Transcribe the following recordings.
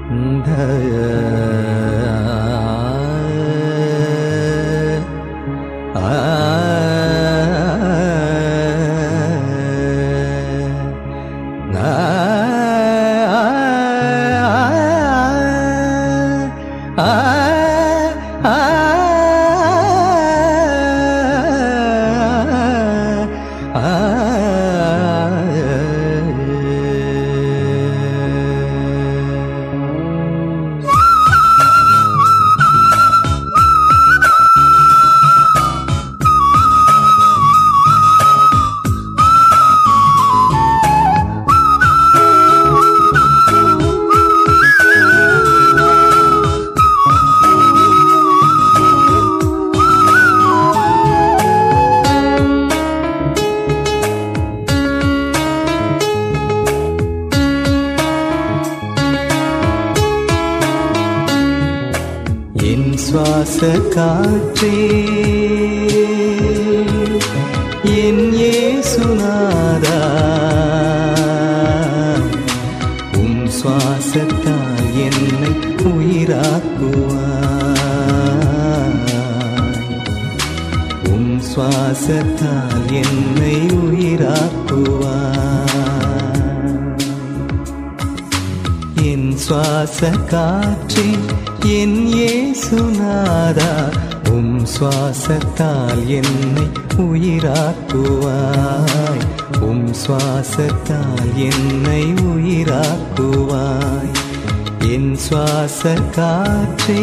என் சுவாச காற்றே என் ஏசுநாதா உம் சுவாசத்தால் என்னை உயிராக்குவாய் உம் சுவாசத்தால் என்னை உயிராக்குவாய் என் சுவாச காற்றே என் ஏசுநாதா உம் சுவாசத்தால் என்னை உயிராக்குவாய் உம் சுவாசத்தால் என்னை உயிராக்குவாய் என் சுவாச காற்றே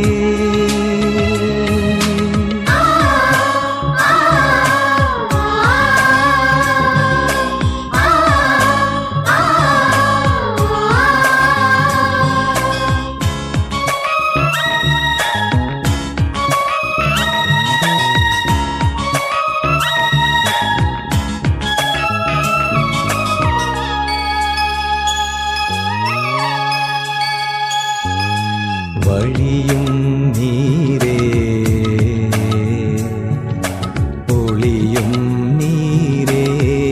வழியும் நீரே ஒளியும் நீரே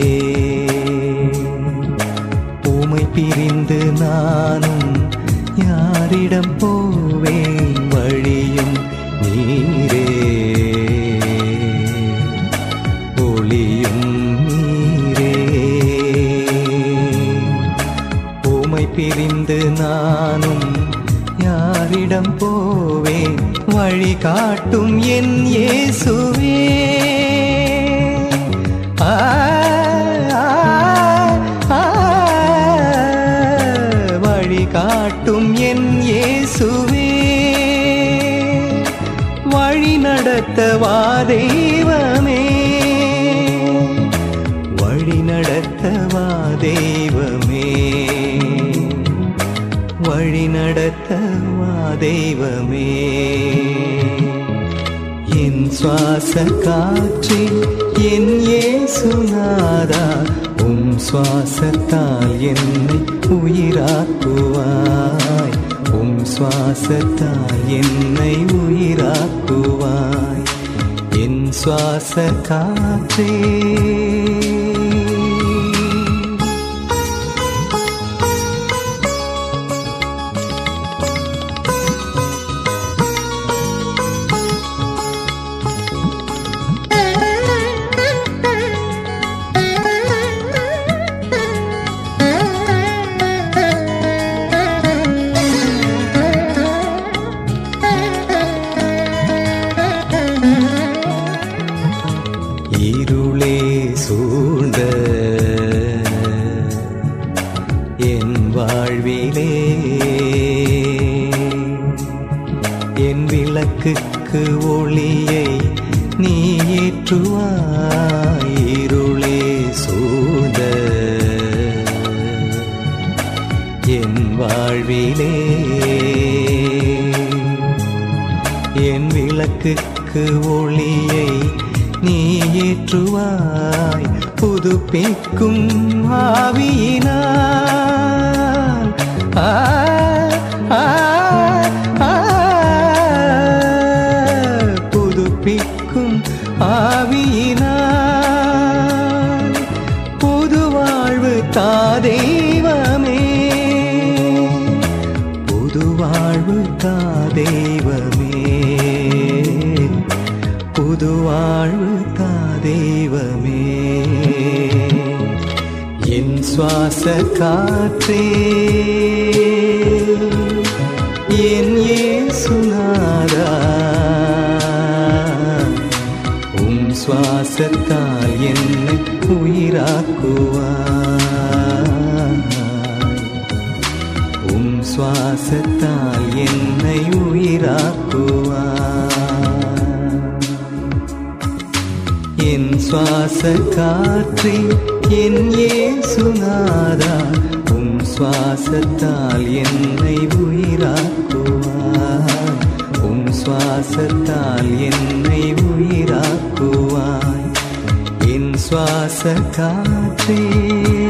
உமை பிரிந்து நானும் யாரிடம் போவேன் வழியும் நீரே ஒளியும் நீரே உமை பிரிந்து நானும் யாரிடம் போவேன் வழி காட்டும் என் இயேசுவே ஆ, ஆ, ஆ, வழி காட்டும் என் இயேசுவே வழி நடத்தவா தெய்வமே வழி நடத்தவா தெய்வமே வழி நடத்தவா தெய்வமே என் சுவாச காற்றே என் ஏசுநாதா உம் சுவாசத்தால் என்னை உயிராக்குவாய் உம் சுவாசத்தால் என்னை உயிராக்குவாய் என் சுவாச காற்றே இருளே சூழ்ந்த என் வாழ்விலே என் விளக்குக்கு ஒளியை நீ ஏற்றுவாய் இருளே சூழ்ந்த என் வாழ்விலே என் விளக்குக்கு ஒளியை நீ ஏற்றுவாய் புதுப்பிக்கும் ஆவியினால் ஆ, ஆ, ஆ, புதுப்பிக்கும் ஆவியினால் புது வாழ்வு தாதெய்வமே வாழ்வு தா தெய்வமே புது வாழ்வு தா தெய்வமே என் சுவாச காற்றே என் இயேசுநாதா உம் சுவாசத்தால் என்னை உயிராக்குவாய் உம் சுவாசத்தால் என்னை உயிராக்குவாய் என் சுவாச காற்றே என் இயேசுநாதா உம் சுவாசத்தால் என்னை உயிராக்குவாய் உம் சுவாசத்தால் என்னை உயிராக்குவாய் என் சுவாச காற்றே